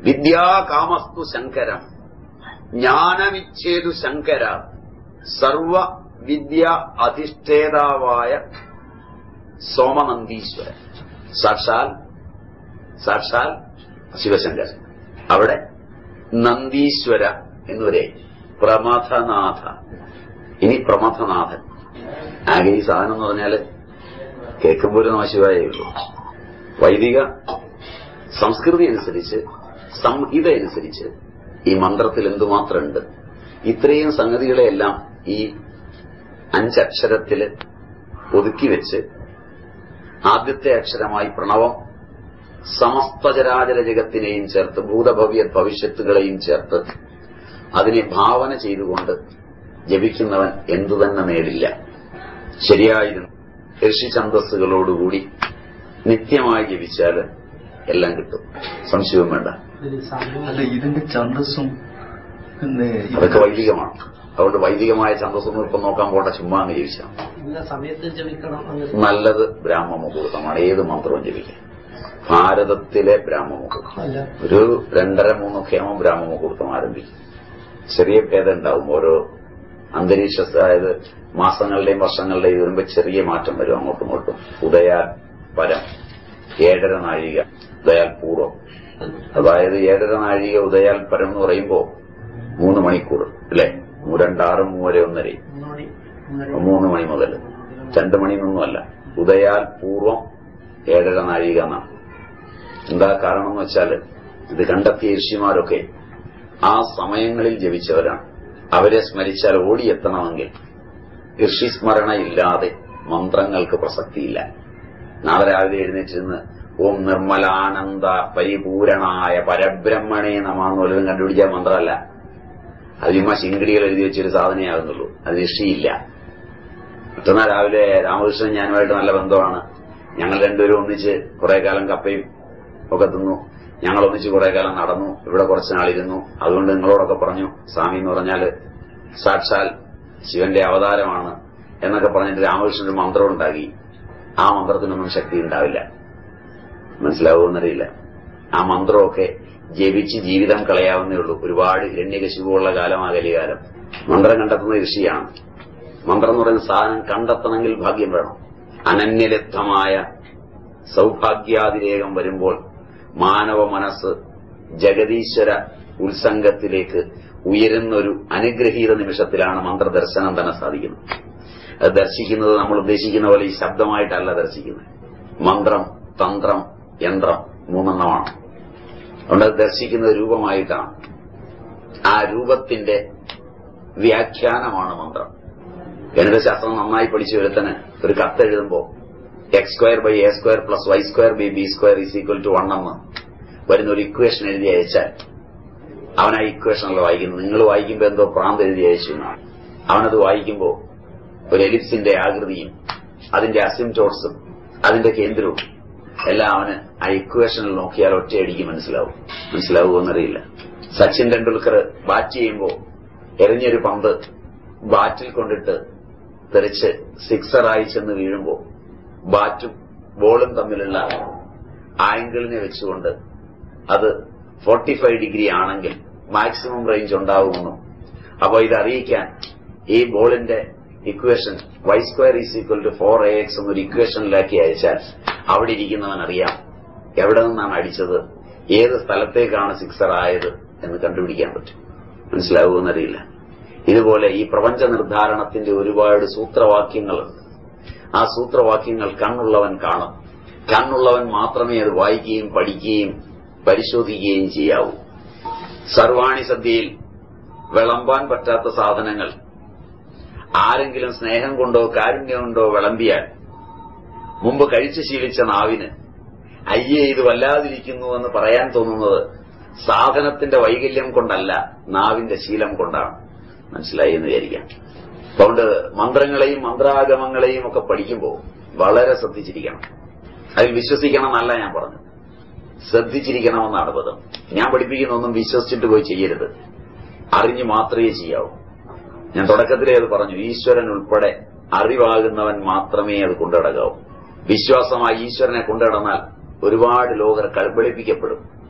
വിദ്യാകാമസ്തു ശങ്കരം ജ്ഞാനമിച്ഛേതു ശങ്കര സർവ വിദ്യ അധിഷ്ഠേതാവായ സോമനന്ദീശ്വരൻ സാക്ഷാൽ സാക്ഷാൽ ശിവശങ്കരൻ അവിടെ നന്ദീശ്വര എന്നുവരെ പ്രമഥനാഥ ഇനി പ്രമഥനാഥൻ ആകെ ഈ സാധനം എന്ന് പറഞ്ഞാല് കേൾക്കുമ്പോൾ ഒരു നമശിവായേ ഉള്ളൂ വൈദിക സംസ്കൃതി അനുസരിച്ച് സംഹിത അനുസരിച്ച് ഈ മന്ത്രത്തിൽ എന്തുമാത്രമുണ്ട് ഇത്രയും സംഗതികളെയെല്ലാം ഈ അഞ്ചക്ഷരത്തില് ഒതുക്കി വെച്ച് ആദ്യത്തെ അക്ഷരമായി പ്രണവം സമസ്ത ചരാചര ജഗത്തിനെയും ചേർത്ത് ഭൂതഭവ്യ ഭവിഷ്യത്തുകളെയും ചേർത്ത് അതിനെ ഭാവന ചെയ്തുകൊണ്ട് ജപിക്കുന്നവൻ എന്തു തന്നെ നേടില്ല ശരിയായിരുന്നു ഋഷിഛന്തസ്സുകളോടുകൂടി നിത്യമായി ജപിച്ചാൽ എല്ലാം കിട്ടും സംശയവും വേണ്ട അല്ല ഇതിന്റെ ഛന്ദസ്സും പിന്നെ അതൊക്കെ വൈദികമാണ് അതുകൊണ്ട് വൈദികമായ ഛന്തസ്സൊന്നും ഇപ്പം നോക്കാൻ പോട്ടെ ചുമ്മാ അങ്ങ് ജപിച്ചാൽ ഇന്ന സമയത്ത് ജപിക്കണം അങ്ങനെ നല്ലത് ബ്രാഹ്മ മുഹൂർത്തമാണ് ഏത് മന്ത്രവും ജപിക്കാം ഭാരതത്തിലെ ബ്രാഹ്മ മുഹൂർത്തം അല്ല ഒരു രണ്ടര മൂന്നൊക്കെ ആകുമ്പോൾ ബ്രാഹ്മ മുഹൂർത്തം ആരംഭിക്കും ചെറിയ ഭേദം ഉണ്ടാവും ഓരോ അന്തരീക്ഷ അതായത് മാസങ്ങളുടെയും വർഷങ്ങളുടെയും വരുമ്പോൾ ചെറിയ മാറ്റം വരും അങ്ങോട്ടും ഇങ്ങോട്ടും ഉദയാൽ പരം ഏഴര നാഴിക ഉദയാൽ പൂർവ്വം അതായത് ഏഴര നാഴിക ഉദയാൽ പരം എന്ന് പറയുമ്പോൾ മൂന്ന് മണിക്കൂർ അല്ലേ രണ്ടാറ് മൂവരെ ഒന്നരയും മൂന്ന് മണി മൂന്നര മൂന്ന് മണി മുതൽ രണ്ട് മണി നിന്നുമല്ല ഉദയാൽ പൂർവം ഏഴര നാഴിക എന്നാണ് എന്താ കാരണം എന്ന് വെച്ചാൽ ഇത് കണ്ടെത്തിയ ഋഷിമാരൊക്കെ ആ സമയങ്ങളിൽ ജപിച്ചവരാണ് അവരെ സ്മരിച്ചാൽ ഓടിയെത്തണമെങ്കിൽ ഋഷിസ്മരണ ഇല്ലാതെ മന്ത്രങ്ങൾക്ക് പ്രസക്തിയില്ല നാളെ രാവിലെ എഴുന്നേറ്റിരുന്ന് ഓം നിർമ്മലാനന്ദ പരിപൂരണായ പരബ്രഹ്മണേ നമാന്ന് വല്ലതും കണ്ടുപിടിച്ച മന്ത്രമല്ല അത് ചുമ്മാ ശിങ്കിടികൾ എഴുതി വെച്ചൊരു സാധനയാകുന്നുള്ളൂ അത് ഋഷിയില്ല മറ്റന്നാൾ രാവിലെ രാമകൃഷ്ണൻ ഞാനുമായിട്ട് നല്ല ബന്ധമാണ് ഞങ്ങൾ രണ്ടുപേരും ഒന്നിച്ച് കുറെ കാലം കപ്പയും ഒക്കെ തിന്നു ഞങ്ങൾ ഒന്നിച്ച് കുറെ കാലം നടന്നു ഇവിടെ കുറച്ച് നാളിരുന്നു അതുകൊണ്ട് നിങ്ങളോടൊക്കെ പറഞ്ഞു സ്വാമി എന്ന് പറഞ്ഞാൽ സാക്ഷാൽ ശിവന്റെ അവതാരമാണ് എന്നൊക്കെ പറഞ്ഞിട്ട് രാമകൃഷ്ണൻ ഒരു മന്ത്രം ഉണ്ടാക്കി ആ മന്ത്രത്തിനൊന്നും ശക്തി ഉണ്ടാവില്ല മനസ്സിലാവുമെന്നറിയില്ല ആ മന്ത്രമൊക്കെ ജപിച്ച് ജീവിതം കളയാവുന്നേ ഉള്ളൂ ഒരുപാട് ഹിരണ്യകശിവുള്ള കാലം അകലികാലം മന്ത്രം കണ്ടെത്തുന്ന ഋഷിയാണ് മന്ത്രം എന്ന് പറയുന്ന സാധനം കണ്ടെത്തണമെങ്കിൽ ഭാഗ്യം വേണം അനന്യലബ്ധമായ സൗഭാഗ്യാതിരേകം വരുമ്പോൾ മാനവ മനസ്സ് ജഗതീശ്വര ഉത്സംഗത്തിലേക്ക് ഉയരുന്ന ഒരു അനുഗ്രഹീത നിമിഷത്തിലാണ് മന്ത്രദർശനം തന്നെ സാധിക്കുന്നത് അത് ദർശിക്കുന്നത് നമ്മൾ ഉദ്ദേശിക്കുന്ന പോലെ ഈ ശബ്ദമായിട്ടല്ല ദർശിക്കുന്നത് മന്ത്രം തന്ത്രം യന്ത്രം മൂന്നെണ്ണമാണ് അതുകൊണ്ട് അത് ദർശിക്കുന്നത് രൂപമായിട്ടാണ് ആ രൂപത്തിന്റെ വ്യാഖ്യാനമാണ് മന്ത്രം ഗണിതശാസ്ത്രം നന്നായി പഠിച്ചു ഒരുത്തന് ഒരു കത്ത് എഴുതുമ്പോ x square by a square plus y square by b square is equal to one എന്ന് വരുന്ന ഒരു ഇക്വേഷൻ എഴുതി അയച്ചാൽ അവൻ ആ ഇക്വേഷനല്ല വായിക്കുന്നത് നിങ്ങൾ വായിക്കുമ്പോൾ എന്തോ പ്രാന്ത് എഴുതി അയച്ചു എന്നാണ് അവനത് വായിക്കുമ്പോൾ ഒരു എലിപ്സിന്റെ ആകൃതിയും അതിന്റെ അസിംറ്റോട്സും അതിന്റെ കേന്ദ്രവും എല്ലാം അവന് ആ ഇക്വേഷനിൽ നോക്കിയാൽ ഒറ്റയടിക്ക് മനസ്സിലാവും മനസ്സിലാവുമെന്നറിയില്ല സച്ചിൻ ടെണ്ടുൽക്കർ ബാറ്റ് ചെയ്യുമ്പോൾ എറിഞ്ഞൊരു പന്ത് ബാറ്റിൽ കൊണ്ടിട്ട് തെറിച്ച് സിക്സറായി ചെന്ന് വീഴുമ്പോൾ ബാറ്റും ബോളും തമ്മിലുള്ള ആംഗിളിനെ വെച്ചുകൊണ്ട് അത് ഫോർട്ടി ഫൈവ് ഡിഗ്രി ആണെങ്കിൽ മാക്സിമം റേഞ്ച് ഉണ്ടാവുമെന്നും അപ്പോൾ ഇത് അറിയിക്കാൻ ഈ ബോളിന്റെ equation y square is equal to four a x എന്നൊരു ഇക്വേഷനിലാക്കി അയച്ചാൽ അവിടെ ഇരിക്കുന്നവൻ അറിയാം എവിടെ നിന്നാണ് അടിച്ചത് ഏത് സ്ഥലത്തേക്കാണ് സിക്സർ ആയത് എന്ന് കണ്ടുപിടിക്കാൻ പറ്റും മനസ്സിലാവുമെന്നറിയില്ല ഇതുപോലെ ഈ പ്രപഞ്ച നിർദ്ധാരണത്തിന്റെ ഒരുപാട് സൂത്രവാക്യങ്ങളുണ്ട് ആ സൂത്രവാക്യങ്ങൾ കണ്ണുള്ളവൻ കാണും കണ്ണുള്ളവൻ മാത്രമേ അത് വായിക്കുകയും പഠിക്കുകയും പരിശോധിക്കുകയും ചെയ്യാവൂ സർവാണി സദ്യയിൽ വിളമ്പാൻ പറ്റാത്ത സാധനങ്ങൾ ആരെങ്കിലും സ്നേഹം കൊണ്ടോ കാരുണ്യം കൊണ്ടോ വിളമ്പിയാൽ മുമ്പ് കഴിച്ചു ശീലിച്ച നാവിന് അയ്യേ ഇത് വല്ലാതിരിക്കുന്നു എന്ന് പറയാൻ തോന്നുന്നത് സാധനത്തിന്റെ വൈകല്യം കൊണ്ടല്ല നാവിന്റെ ശീലം കൊണ്ടാണ് മനസ്സിലായി എന്ന് വിചാരിക്കാം അതുകൊണ്ട് മന്ത്രങ്ങളെയും മന്ത്രാഗമങ്ങളെയും ഒക്കെ പഠിക്കുമ്പോൾ വളരെ ശ്രദ്ധിച്ചിരിക്കണം അതിൽ വിശ്വസിക്കണം എന്നല്ല ഞാൻ പറഞ്ഞു ശ്രദ്ധിച്ചിരിക്കണമെന്നാണ് പദം ഞാൻ പഠിപ്പിക്കുന്നൊന്നും വിശ്വസിച്ചിട്ട് പോയി ചെയ്യരുത് അറിഞ്ഞു മാത്രമേ ചെയ്യാവൂ ഞാൻ തുടക്കത്തിലേ അത് പറഞ്ഞു ഈശ്വരൻ ഉൾപ്പെടെ അറിവാകുന്നവൻ മാത്രമേ അത് കൊണ്ടുനടക്കാവൂ വിശ്വാസമായി ഈശ്വരനെ കൊണ്ടുനടന്നാൽ ഒരുപാട് ലോകർ കൽപ്പളിപ്പിക്കപ്പെടും